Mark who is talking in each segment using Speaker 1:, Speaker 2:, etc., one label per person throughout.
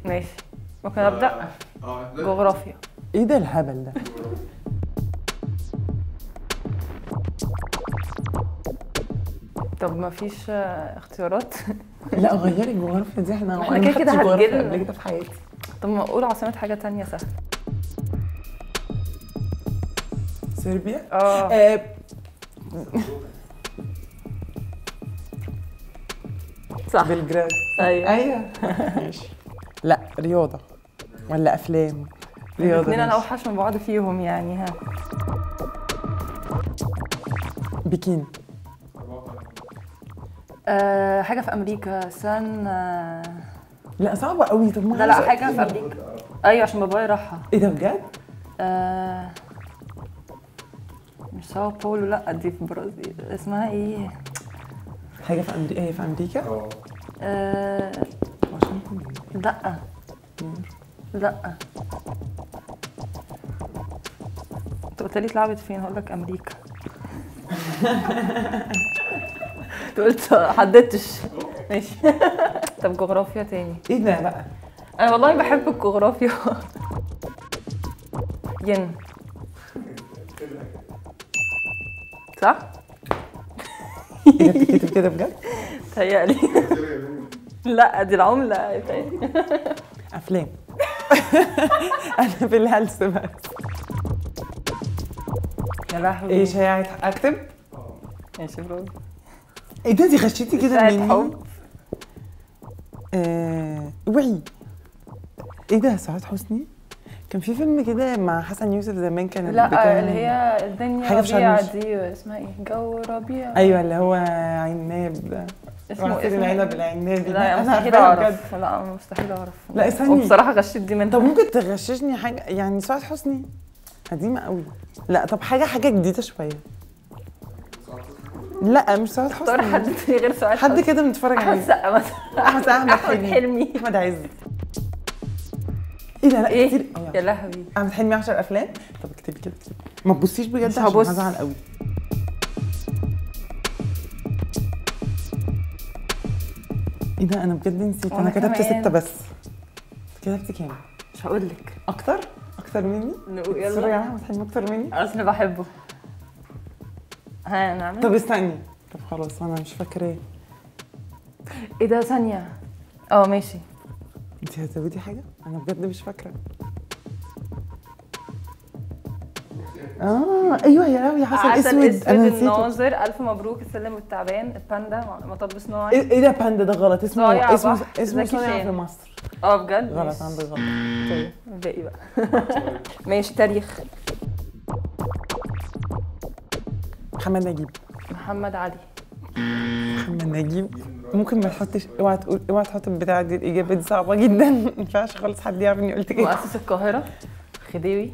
Speaker 1: ماشي ممكن ابدا
Speaker 2: اه ده
Speaker 1: جغرافيا
Speaker 3: ايه ده الهبل ده
Speaker 1: طب ما فيش آه، اختيارات
Speaker 3: لا غيري الجغرافيا دي احنا
Speaker 1: أنا
Speaker 3: أنا
Speaker 1: كده
Speaker 3: ما
Speaker 1: كده
Speaker 3: خدتش جغرافيا
Speaker 1: هتجيلنا.
Speaker 3: قبل كده في حياتي
Speaker 1: طب ما اقول عاصمة حاجة تانية سهلة
Speaker 3: صربيا
Speaker 1: اه
Speaker 3: آه
Speaker 1: صح
Speaker 3: بلجراد
Speaker 1: ايوه
Speaker 3: ايوه ماشي لا رياضه ولا افلام رياضه
Speaker 1: الاثنين انا
Speaker 3: ماشي.
Speaker 1: اوحش من بعض فيهم يعني ها
Speaker 3: بكين
Speaker 1: أه حاجة في أمريكا سان آه،
Speaker 3: لا صعبه قوي طب ما
Speaker 1: لا لا
Speaker 3: عايزة-
Speaker 1: حاجة في أمريكا أيوة عشان بابايا راحها
Speaker 3: ايه ده بجد؟
Speaker 1: أه مش ساو باولو لا دي في برازيل اسمها ايه؟
Speaker 3: حاجه في امريكا هي في امريكا
Speaker 2: اه
Speaker 1: أه
Speaker 3: واشنطن
Speaker 1: لا لا انت قلت لي اتلعبت فين هقول لك امريكا انت قلت حددتش ماشي طب جغرافيا تاني
Speaker 3: ايه ده بقى؟
Speaker 1: انا والله بحب الجغرافيا ين صح؟
Speaker 3: ايه ده بتتكتب كده بجد؟
Speaker 1: تهيألي لا دي العملة يتهيألي.
Speaker 3: افلام انا في الهلس بس
Speaker 1: يا لهوي
Speaker 3: ايه شائعة اكتب؟
Speaker 1: ماشي برافو
Speaker 3: ايه ده دي غشيتي كده
Speaker 1: ساعة
Speaker 3: مني
Speaker 1: حب
Speaker 3: آه... وعي ايه ده سعاد حسني؟ كان في فيلم كده مع حسن يوسف زمان كان
Speaker 1: لا اللي هي الدنيا
Speaker 3: حاجة في شرم
Speaker 1: ربيع
Speaker 3: الشيخ.
Speaker 1: دي اسمها ايه جو ربيع
Speaker 3: ايوه اللي هو عناب ده
Speaker 1: اسمه
Speaker 3: عصير
Speaker 1: اسمه
Speaker 3: العنب
Speaker 1: إيه؟
Speaker 3: العنابي
Speaker 1: لا
Speaker 3: ده.
Speaker 1: مستحيل
Speaker 3: عارفاها بجد.
Speaker 1: اعرف لا مستحيل اعرف
Speaker 3: لا، استني.
Speaker 1: وبصراحة غشيت دي منها
Speaker 3: طب ممكن تغششني حاجه يعني سعاد حسني قديمه قوي لا طب حاجه حاجه جديده شويه لا مش سعاد
Speaker 1: اختار
Speaker 3: حسني
Speaker 1: حد تاني غير سعاد
Speaker 3: حد
Speaker 1: حسني.
Speaker 3: كده بنتفرج
Speaker 1: احمد
Speaker 3: عليه
Speaker 1: السقا مثلا
Speaker 3: احمد احمد
Speaker 1: احمد
Speaker 3: حلمي
Speaker 1: حلمي
Speaker 3: احمد عز ايه ده لا
Speaker 1: ايه
Speaker 3: كتير أوي.
Speaker 1: يا لهوي
Speaker 3: احمد حلمي 10 افلام طب اكتبي كده اكتبي ما تبصيش بجد
Speaker 1: مش
Speaker 3: عشان
Speaker 1: هبص.
Speaker 3: هزعل قوي ايه ده انا بجد نسيت انا
Speaker 1: وأنا
Speaker 3: كتبت
Speaker 1: كمان.
Speaker 3: ستة بس كتبت كام
Speaker 1: مش هقول لك
Speaker 3: اكتر اكتر مني
Speaker 1: نقول
Speaker 3: سوري يا
Speaker 1: يلا
Speaker 3: احمد حلمي اكتر مني
Speaker 1: اصل بحبه ها نعمل
Speaker 3: طب استني طب خلاص انا مش فاكره ايه
Speaker 1: ايه ده ثانية اه ماشي
Speaker 3: انت هتزودي حاجه انا بجد مش فاكره اه ايوه يا لهوي عسل
Speaker 1: عسل
Speaker 3: اسود
Speaker 1: اسود
Speaker 3: انا نسيته
Speaker 1: الناظر الف مبروك السلم والتعبان الباندا مطب صناعي
Speaker 3: ايه إيه ده باندا ده غلط اسمه
Speaker 1: صايع
Speaker 3: اسمه
Speaker 1: بحر،
Speaker 3: اسمه
Speaker 1: زكي
Speaker 3: صايع
Speaker 1: شان.
Speaker 3: في مصر
Speaker 1: اه بجد
Speaker 3: غلط
Speaker 1: ماشي.
Speaker 3: عندك غلط طيب
Speaker 1: الباقي بقى ماشي تاريخ
Speaker 3: محمد نجيب
Speaker 1: محمد علي
Speaker 3: محمد نجيب ممكن ما تحطش اوعى تقول اوعى تحط البتاعه دي الاجابه دي صعبه جدا ما ينفعش خالص حد يعرف اني قلت كده
Speaker 1: مؤسس القاهرة خديوي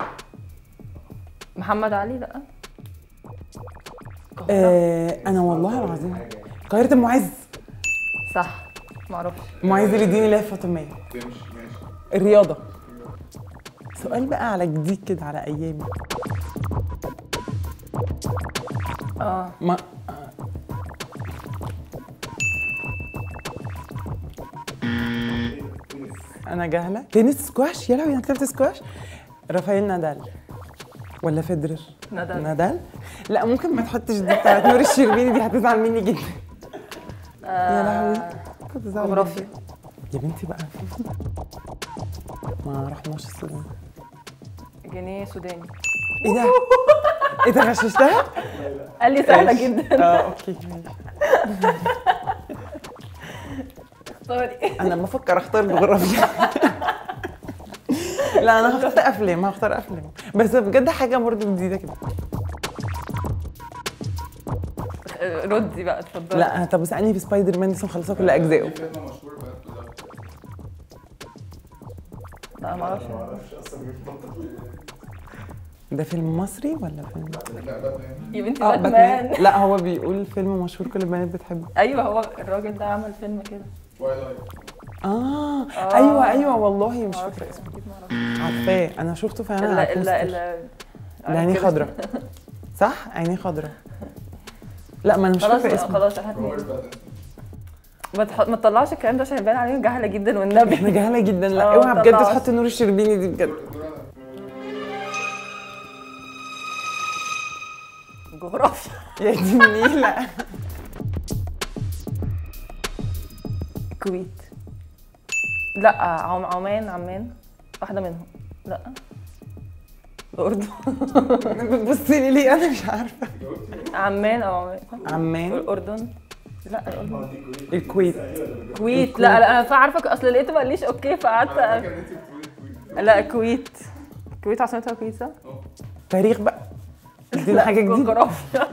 Speaker 1: محمد علي لا القاهرة
Speaker 3: آه انا والله العظيم قاهره المعز
Speaker 1: صح معرفش
Speaker 3: معز للدين الله الفاطميه
Speaker 2: تمشي ماشي
Speaker 3: الرياضه سؤال بقى على جديد كده على ايامي
Speaker 1: اه
Speaker 3: ما انا جاهله تنس سكواش يا لهوي انا كتبت سكواش رافائيل نادال ولا فيدرر
Speaker 1: ندى
Speaker 3: نادال لا ممكن ما تحطش دي بتاعت نور الشربيني دي هتزعل مني جدا يا لهوي كنت زعل
Speaker 1: جغرافيا
Speaker 3: يا بنتي بقى ما رحناش السودان
Speaker 1: جنيه سوداني
Speaker 3: ايه ده؟ ايه ده غششتها؟
Speaker 1: قال لي سهلة
Speaker 3: ماشي.
Speaker 1: جدا
Speaker 3: اه اوكي ماشي
Speaker 1: اختاري
Speaker 3: انا لما افكر اختار جغرافيا لا انا هختار افلام هختار افلام بس بجد حاجه برضه جديده كده
Speaker 1: ردي بقى اتفضلي
Speaker 3: لا طب اسالني في سبايدر مان لسه مخلصه كل اجزائه
Speaker 2: في فيلم مشهور بقى بتقول
Speaker 1: لا معرفش
Speaker 2: ما اعرفش اصلا مين بطل
Speaker 3: ده فيلم مصري ولا فيلم
Speaker 2: لا باتمان
Speaker 1: يا بنتي
Speaker 3: اه
Speaker 1: باتمان
Speaker 3: باتمان لا هو بيقول فيلم مشهور كل البنات بتحبه
Speaker 1: ايوه هو الراجل ده عمل فيلم كده
Speaker 2: توايلايت
Speaker 3: اه
Speaker 1: آه.
Speaker 3: ايوه ايوه والله مش
Speaker 1: معرفش
Speaker 3: فاكره اسمه
Speaker 1: اسمه اكيد معرفش
Speaker 3: عارفاه انا شفته فعلا على
Speaker 1: الا الا
Speaker 3: البوستر.
Speaker 1: الا
Speaker 3: اللي عينيه خضرا صح عينيه خضرا لا ما انا مش
Speaker 1: خلاص
Speaker 3: فاكره اسمه
Speaker 1: خلاص هات
Speaker 2: روبرت باتنسون
Speaker 1: ما تح- ما تطلعش الكلام ده عشان يبان عليهم جهله جدا والنبي
Speaker 3: احنا جهله جدا لا
Speaker 1: اه،
Speaker 3: اوعى بجد
Speaker 1: طلعت.
Speaker 3: تحط نور الشربيني دي بجد
Speaker 1: جغرافيا
Speaker 3: يا دي النيله
Speaker 1: الكويت لا عم عمان عمان واحده منهم لا الاردن
Speaker 3: بتبصي لي ليه انا مش عارفه
Speaker 1: عمان او عمان صح؟
Speaker 3: عمان
Speaker 1: الاردن لا الاردن
Speaker 3: الكويت
Speaker 1: الكويت لا لا انا عارفه اصل لقيته ما قاليش اوكي فقعدت
Speaker 2: فاكر ان انت بتقولي الكويت
Speaker 1: لا الكويت الكويت عاصمتها الكويت صح؟
Speaker 3: تاريخ بقى ادينا
Speaker 1: لا،
Speaker 3: حاجه جديده
Speaker 1: جغرافيا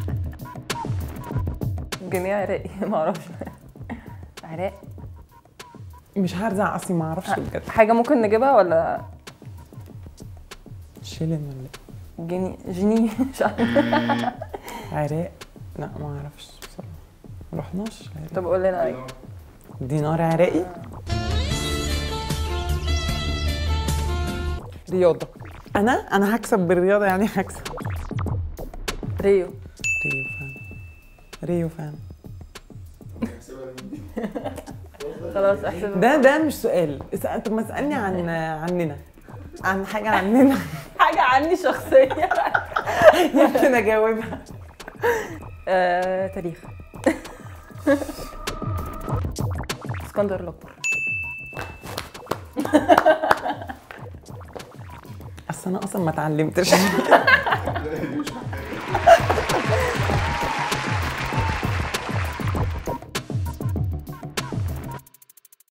Speaker 1: جنيه عراقي ما اعرفش عراق
Speaker 3: مش هرزع اصلي ما اعرفش بجد
Speaker 1: حاجه ممكن نجيبها ولا
Speaker 3: شيلن ولا
Speaker 1: جنيه جنيه مش عارفه
Speaker 3: إيه؟ عراق لا ما اعرفش بصراحه ما رحناش عراق.
Speaker 1: طب قول لنا ايه
Speaker 3: دينار عراقي رياضه انا انا هكسب بالرياضه يعني هكسب
Speaker 1: ريو
Speaker 3: ريو فان ريو فان
Speaker 2: نحسبها لمين؟
Speaker 1: خلاص احسب
Speaker 3: ده ده مش سؤال اسأل طب ما اسالني عن عننا عن حاجه عننا
Speaker 1: حاجه عني شخصيه
Speaker 3: يمكن اجاوبها
Speaker 1: آه، تاريخ اسكندر الاكبر
Speaker 3: اصل انا اصلا ما اتعلمتش
Speaker 2: لا دي مش محتاجة